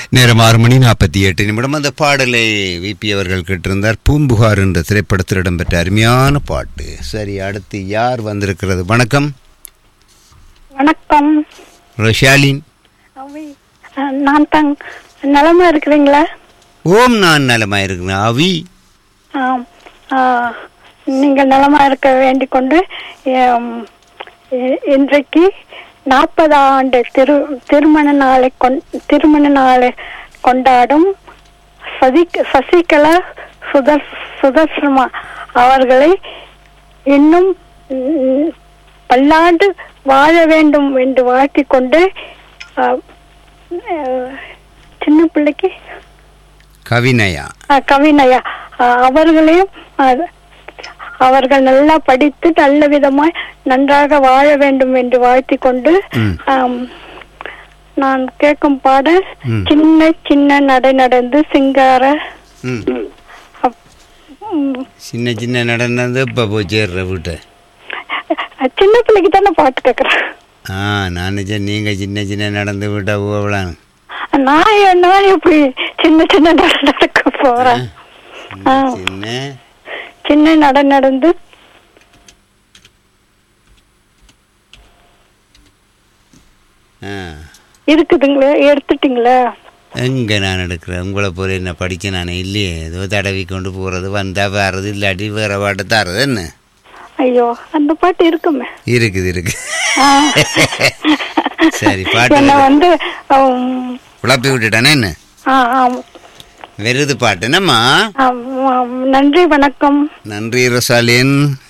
நேரம் ஆறு மணி நாற்பத்தி எட்டு நிமிடம் அந்த பாடலை விபி அவர்கள் கேட்டிருந்தார் பூம்புகார் என்ற திரைப்படத்தில் இடம்பெற்ற அருமையான பாட்டு சரி அடுத்து யார் வந்திருக்கிறது வணக்கம் வணக்கம் ஷாலின் அவை, அஹ், நான் தான் நலமா இருக்கிறீங்களா ஓம் நான் நலமா இருக்கிறேன் அவி ஆம். ஆஹ், நீங்கள் நலமா இருக்க வேண்டிக் கொண்டு எம், இ- இன்றைக்கு நாற்பது ஆண்டு திரு திருமண நாளை கொண் திருமண நாளை கொண்டாடும் சதி சசிகலா சுதர் சுதர்சமா அவர்களை இன்னும் ம், பல்லாண்டு வாழ வேண்டும் என்று வாழ்த்திக் கொண்டு ஆஹ், அஹ், சின்ன பிள்ளைக்கு கவினயா ஆஹ், கவினயா ஆஹ், அவர்களையும் ஆஹ், அவர்கள் நல்லா படித்து நல்ல விதமாய் நன்றாக வாழ வேண்டும் என்று வாழ்த்திக் கொண்டு ம். ஆம், நான் கேட்கும் பாடல் ம். சின்ன சின்ன நடை நடந்து சிங்கார ம் அப்- ம், சின்ன சின்ன நடந்தது இப்போ போய் சேர்ற வீட்டை சின்ன பிள்ளைக்கு தானே பாட்டு கேட்குறேன் ஆ நான் நினைச்சேன் நீங்கள் சின்ன சின்ன நடந்து விட்டா போகலாம் நான் என்ன இப்படி சின்ன சின்ன நடை நடக்க போறேன் ஆ. சின்ன சின்ன நடை நடந்து ஆ இருக்குதுங்களா எடுத்துட்டீங்களா எங்கே நான் எடுக்கிறேன் உங்களை போல என்ன படிக்க நான் இல்லையே ஏதோ தடவி கொண்டு போகிறது வந்தால் வர்றது இல்லாட்டி வேற பாட்டு தர்றது என்ன ஐயோ அந்த பாட்டு இருக்குமே இருக்குது இருக்கு ஆ. சரி பாட்டு என்னை வருது. வந்து உம், குழப்பி விட்டுட்டானே என்ன ஆ, ஆம். வெறுது பாட்டு என்னம்மா ஆம், ஆம். நன்றி வணக்கம் நன்றி ரசாலின்